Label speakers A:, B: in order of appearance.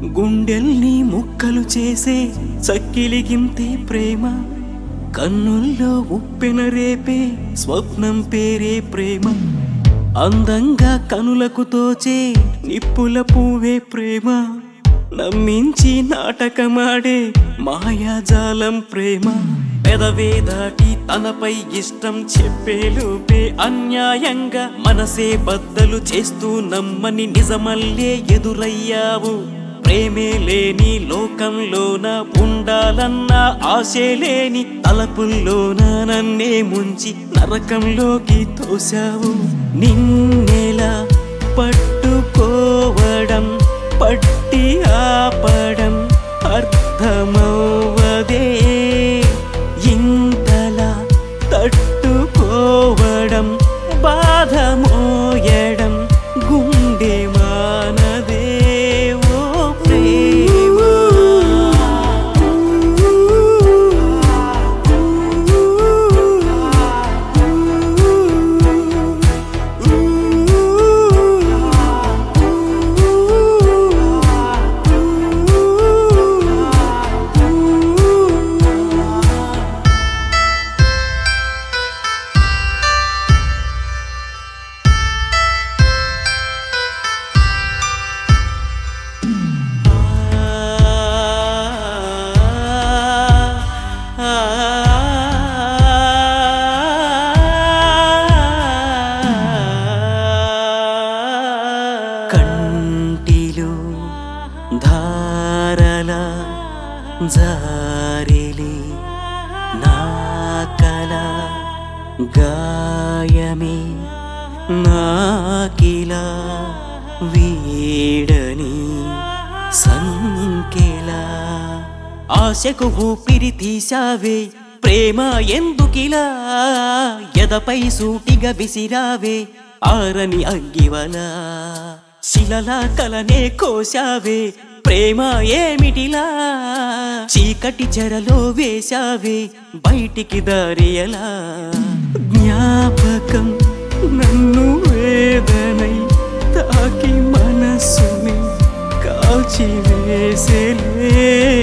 A: గుండెల్ని ముక్కలు చేసే చక్కిలిగింతే ప్రేమ కన్నుల్లో ఉప్పెన రేపే స్వప్నం పేరే ప్రేమ అందంగా కనులకు తోచే నిప్పుల పువ్వే ప్రేమ నమ్మించి నాటకమాడే మాయాజాలం ప్రేమ పెదవే దాటి తనపై ఇష్టం చెప్పేలోపే అన్యాయంగా మనసే బద్దలు చేస్తూ నమ్మని నిజమల్లే ఎదురయ్యావు ప్రేమే లేని లోకంలోన ఉండాలన్న ఆశే లేని తలపుల్లోన నన్నే ముంచి నరకంలోకి తోశావు నిన్నెలా పట్టుకోవడం పట్టి ఆపడం అర్థమవ్వదే ఇంతలా తట్టుకోవడం బాధ మోయడం గుండె మానదే ఓ ప్రేమ కంటిలో ధారల జారిలి నా కల గాయమే నాకిలా వీడని సంకెలా ఆశకు ఊపిరి తీసావే ప్రేమ ఎందుకిలా ఎదపై సూటిగా విసిరావే ఆరని అగ్గివలా శిలలా కలనే కోశావే ప్రేమ ఏమిటిలా చీకటి చెరలో వేశావే బయటికి దారి ఎలా జ్ఞాపకం నన్ను వేదనై తాకి మనస్సుని కాల్చి వేసేలే